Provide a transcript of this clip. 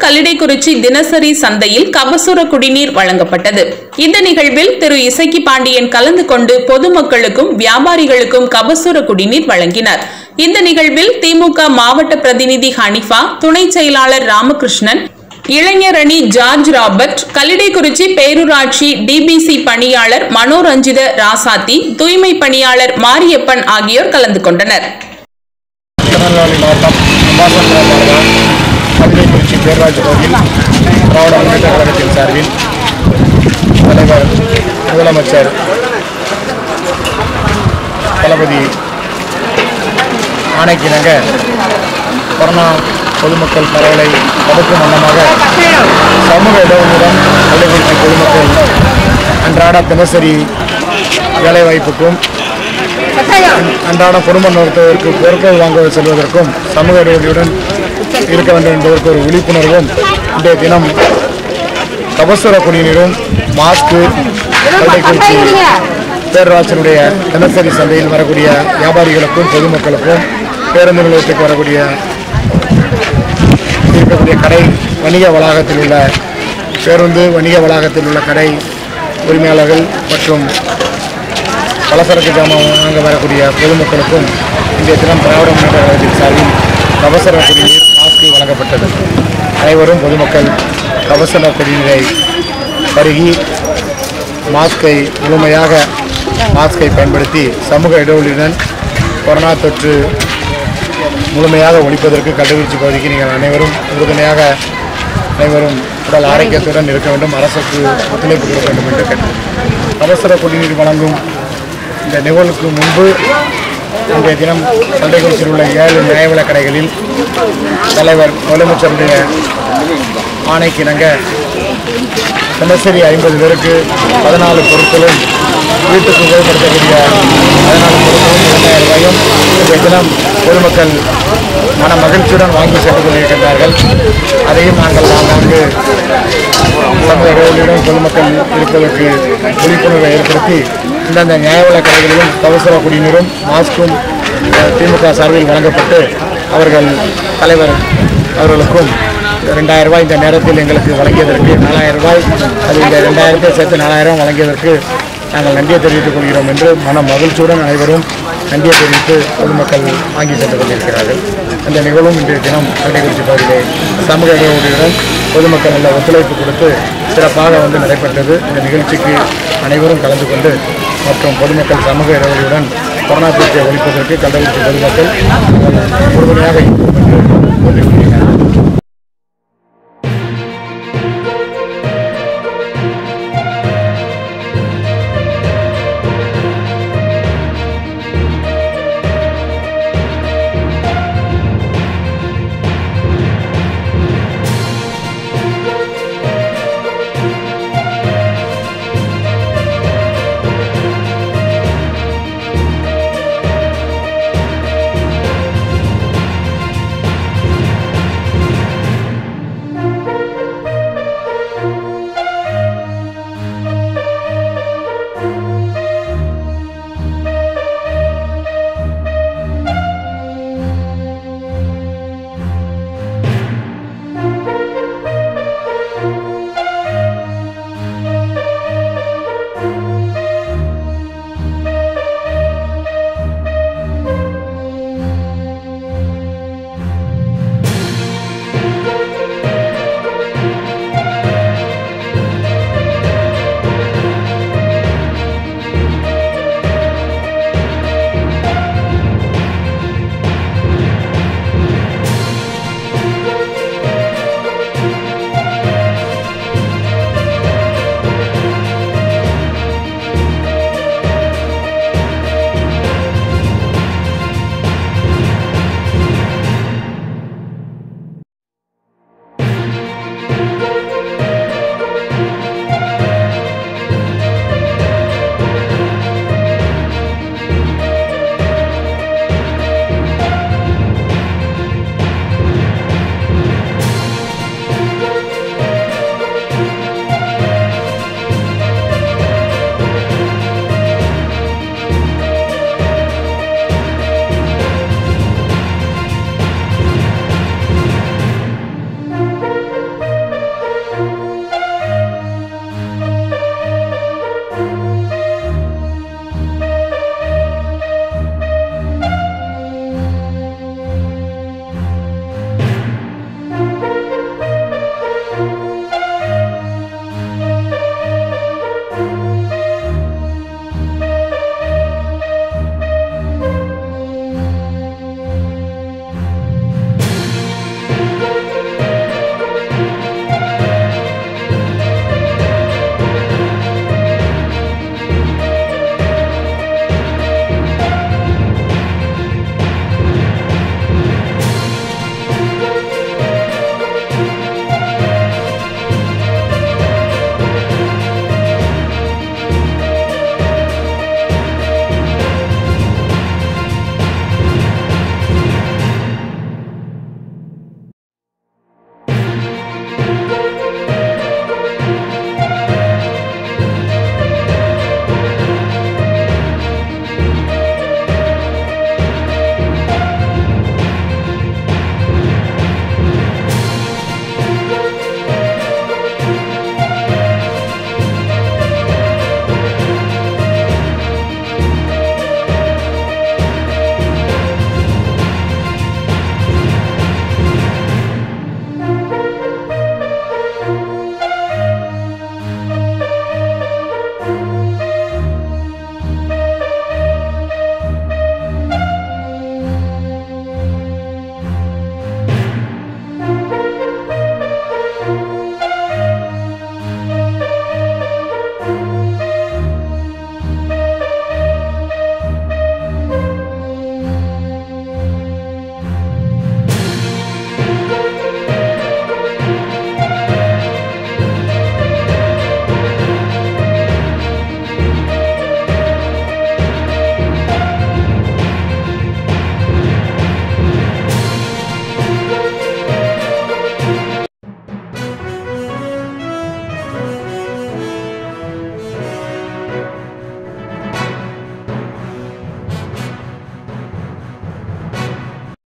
கல்லிடைக்குறிச்சி தினசரி சந்தையில் கபசுர குடிநீர் வழங்கப்பட்டது இந்த நிகழ்வில் திரு இசக்கி பாண்டியன் கலந்து கொண்டு பொதுமக்களுக்கும் வியாபாரிகளுக்கும் கபசுர குடிநீர் வழங்கினார் இந்த நிகழ்வில் திமுக மாவட்ட பிரதிநிதி ஹனிஃபா துணை செயலாளர் ராமகிருஷ்ணன் இளைஞர் அணி ஜார்ஜ் ராபர்ட் கல்லிடைக்குறிச்சி பேரூராட்சி டிபிசி பணியாளர் மனோரஞ்சித ராசாத்தி தூய்மை பணியாளர் மாரியப்பன் ஆகியோர் கலந்து கொண்டனர் திருநெல்வேலி மாவட்டம் அம்பாசன் மாவட்டம் கல்விக்குறிச்சி பேரூராட்சி பகுதியில் திராவிட முன்னேற்ற கழகத்தின் சார்பில் தலைவர் முதலமைச்சர் தளபதி ஆணைக்கிணங்க கொரோனா பொதுமக்கள் பரவலை தடுக்கும் வண்ணமாக சமூக இடைவெளியுடன் கள்ளக்குறிச்சி பொதுமக்கள் அன்றாட தினசரி வேலைவாய்ப்புக்கும் அன்றாட குடும்ப நடத்துவதற்கு பொருட்கள் வாங்க செல்வதற்கும் சமூக இடைவெளியுடன் இருக்க வேண்டும் என்பதற்கு ஒரு விழிப்புணர்வும் இன்றைய தினம் கபசுர குடிநீரும் மாஸ்க்கு கள்ளக்குறிச்சி பேரூராட்சியினுடைய தினசரி சந்தையில் வரக்கூடிய வியாபாரிகளுக்கும் பொதுமக்களுக்கும் பேருந்து நிலையத்துக்கு வரக்கூடிய இருக்கக்கூடிய கடை வணிக வளாகத்தில் உள்ள பேருந்து வணிக வளாகத்தில் உள்ள கடை உரிமையாளர்கள் மற்றும் பலசரக்கு ஜாமான் வாங்க வரக்கூடிய பொதுமக்களுக்கும் இன்றைய தினம் திராவிட முன்னேற்ற கழகத்தின் சார்பில் கபசர குடிநீர் மாஸ்க்கு வழங்கப்பட்டது அனைவரும் பொதுமக்கள் கபசர குடிநீரை பருகி மாஸ்கை முழுமையாக மாஸ்கை பயன்படுத்தி சமூக இடைவெளியுடன் கொரோனா தொற்று முழுமையாக ஒழிப்பதற்கு கண்டுபிடிச்சி பகுதிக்கு நீங்கள் அனைவரும் உறுதுணையாக அனைவரும் உடல் ஆரோக்கியத்துடன் இருக்க வேண்டும் அரசுக்கு ஒத்துழைப்பு கொடுக்க வேண்டும் என்று கேட்டு அவசர குடிநீர் வழங்கும் இந்த நிகழ்வுக்கு முன்பு இன்றைய தினம் சந்தைக்குறிச்சியில் உள்ள ஏழு நியாயவில கடைகளில் தலைவர் முதலமைச்சருடைய ஆணைக்கு இணங்க தினசரி ஐம்பது பேருக்கு பதினாலு பொருட்களும் வீட்டுக்கு உபயோகப்படுத்தக்கூடிய பதினாலு பொருட்களும் இரண்டாயிரம் ரூபாயும் இன்றைய தினம் பொதுமக்கள் மன மகிழ்ச்சியுடன் வாங்கி சென்று கொண்டிருக்கின்றார்கள் அதையும் நாங்கள் ஆங்காங்கு சமூக இடைவெளியுடன் பொதுமக்கள் இருப்பதற்கு விழிப்புணர்வை ஏற்படுத்தி இந்தந்த நியாயவிலை கடைகளிலும் கவசர குடிநீரும் மாஸ்க்கும் அஹ், திமுக சார்பில் வழங்கப்பட்டு அவர்கள் தலைவர் அவர்களுக்கும் ரெண்டாயிரம் ரூபாய் இந்த நேரத்தில் எங்களுக்கு வழங்கியதற்கு நாலாயிரம் ரூபாய் அது இந்த ரெண்டாயிரத்தை சேர்த்து நாலாயிரம் வழங்கியதற்கு நாங்கள் நன்றியை தெரிவித்துக் கொள்கிறோம் என்று மன மகிழ்ச்சியுடன் அனைவரும் நன்றியை தெரிவித்து பொதுமக்கள் வாங்கி சென்று கொண்டிருக்கிறார்கள் அந்த நிகழ்வும் இன்றைய தினம் கள்ளிக்குறிச்சி பகுதியிலே சமூக இடைவெளியுடன் பொதுமக்கள் நல்ல ஒத்துழைப்பு கொடுத்து சிறப்பாக வந்து நடைபெற்றது இந்த நிகழ்ச்சிக்கு அனைவரும் கலந்து கொண்டு மற்றும் பொதுமக்கள் சமூக இடைவெளியுடன் கொரோனா தொற்றை ஒழிப்பதற்கு கள்ளக்குறிச்சி பொதுமக்கள் உறுதுணையாக இருக்கும் என்று கூறியிருக்கிறார்